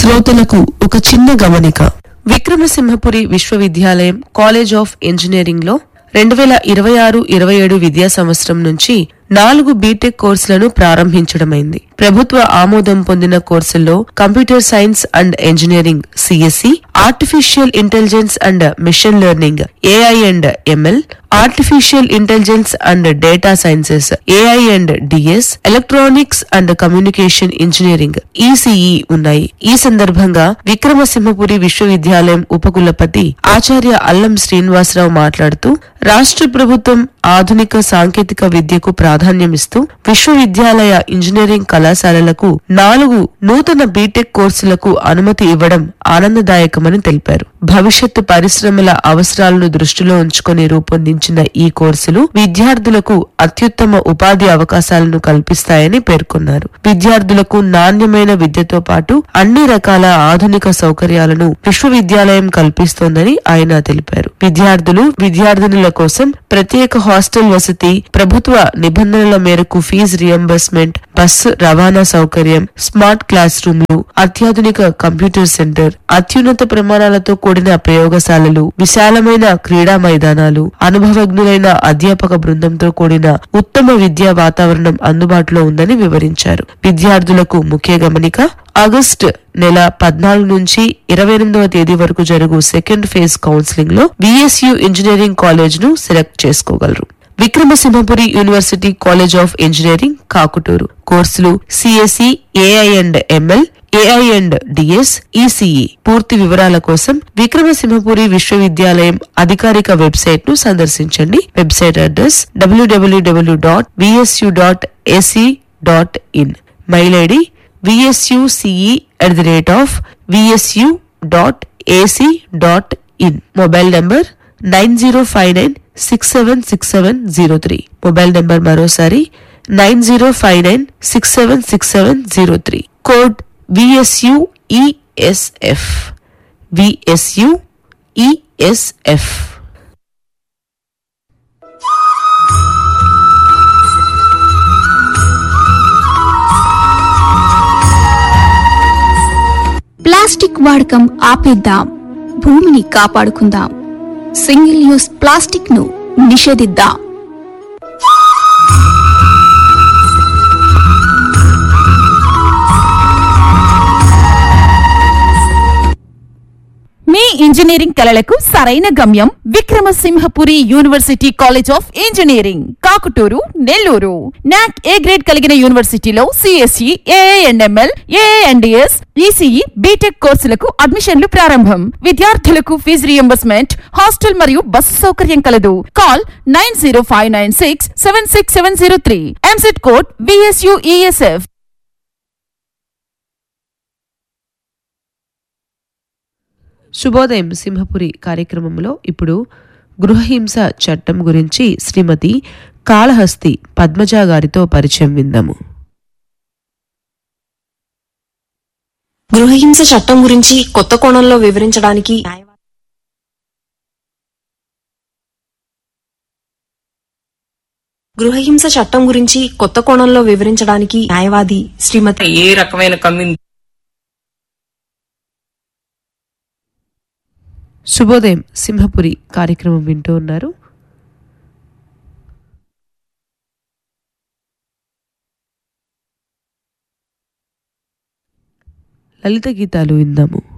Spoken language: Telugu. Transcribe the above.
శ్రోతలకు ఒక చిన్న గమనిక విక్రమసింహపురి విశ్వవిద్యాలయం కాలేజ్ ఆఫ్ ఇంజనీరింగ్ లో రెండు వేల ఇరవై ఆరు ఇరవై ఏడు విద్యా సంవత్సరం నుంచి నాలుగు బీటెక్ కోర్సులను ప్రారంభించడమైంది ప్రభుత్వ ఆమోదం పొందిన కోర్సుల్లో computer science and engineering CSC artificial intelligence and machine learning AI and ML artificial intelligence and data sciences AI and DS electronics and communication engineering ECE ఉన్నాయి ఈ సందర్భంగా విక్రమసింహపురి విశ్వవిద్యాలయం ఉపకులపతి ఆచార్య అల్లం శ్రీనివాసరావు మాట్లాడుతూ రాష్ట్ర ప్రభుత్వం ఆధునిక సాంకేతిక విద్యకు ప్రాధాన్యమిస్తూ విశ్వవిద్యాలయ ఇంజనీరింగ్ కళాశాలలకు నాలుగు నూతన బీటెక్ కోర్సులకు అనుమతి ఇవ్వడం ఆనందదాయకమని తెలిపారు భవిష్యత్తు పరిశ్రమల అవసరాలను దృష్టిలో ఉంచుకొని రూపొందించిన ఈ కోర్సులు విద్యార్థులకు అత్యుత్తమ ఉపాధి అవకాశాలను కల్పిస్తాయని పేర్కొన్నారు విద్యార్థులకు నాణ్యమైన విద్యతో పాటు అన్ని రకాల ఆధునిక సౌకర్యాలను విశ్వవిద్యాలయం కల్పిస్తోందని ఆయన తెలిపారు విద్యార్థులు విద్యార్థినుల కోసం ప్రత్యేక హాస్టల్ వసతి ప్రభుత్వ నిబంధనల మేరకు ఫీజు రియంబర్స్మెంట్ బస్సు రవాణా సౌకర్యం స్మార్ట్ క్లాస్ రూమ్లు అత్యాధునిక కంప్యూటర్ సెంటర్ అత్యున్నత ప్రమాణాలతో కూడిన ప్రయోగశాలలు విశాలమైన క్రీడా మైదానాలు అనుభవజ్ఞులైన అధ్యాపక బృందంతో కూడిన ఉత్తమ విద్యా వాతావరణం అందుబాటులో ఉందని వివరించారు విద్యార్థులకు ముఖ్య గమనిక ఆగస్టు నెల పద్నాలుగు నుంచి ఇరవై ఎనిమిదవ తేదీ వరకు జరుగు సెకండ్ ఫేజ్ కౌన్సిలింగ్ లో విఎస్యు ఇంజనీరింగ్ కాలేజ్ ను సెలెక్ట్ చేసుకోగలరు Vikramasimhapuri university college of engineering Kakuturu కోర్సులు CSE AI and ML AI and DS ECE పూర్తి వివరాల కోసం విక్రమసింహపురి విశ్వవిద్యాలయం అధికారిక వెబ్సైట్ ను సందర్శించండి website address WWW dot VSU dot AC dot in mail ID VSUCE at the rate of VSU dot AC dot in mobile number nine zero five nine six seven six seven zero three mobile number మరోసారి nine zero five nine six seven six seven zero three code VSU ESF VSU ESF plastic వాడకం ఆపేద్దాం భూమిని కాపాడుకుందాం సింగిల్ యూస్ ప్లాస్టిక్ ను నిషేధిద్దాం మీ ఇంజనీరింగ్ కలలకు సరైన గమ్యం Vikramasimhapuri university college of engineering Kakuturu Nellore NAAC A grade కలిగిన యూనివర్సిటీలో CSE ANML ANDS ECE BTech కోర్సులకు అడ్మిషన్లు ప్రారంభం విద్యార్థులకు ఫీజు రియంబర్స్మెంట్ హాస్టల్ మరియు బస్సు సౌకర్యం కలదు call nine zero five nine six seven six seven zero three EAMCET code VSUESF శుభోదయం సింహపురి కార్యక్రమంలో ఇప్పుడు గృహహింస చట్టం గురించి శ్రీమతి కాళహస్తి పద్మజ గారితో పరిచయం విందాము గృహహింస చట్టం గురించి కొత్త కోణంలో వివరించడానికి గృహహింస చట్టం గురించి కొత్త కోణంలో వివరించడానికి న్యాయవాది శ్రీమతి ఏ రకమైన కమ్యూనిటీ శుభోదయం సింహపురి కార్యక్రమం వింటూ ఉన్నారు లలిత గీతాలు విందాము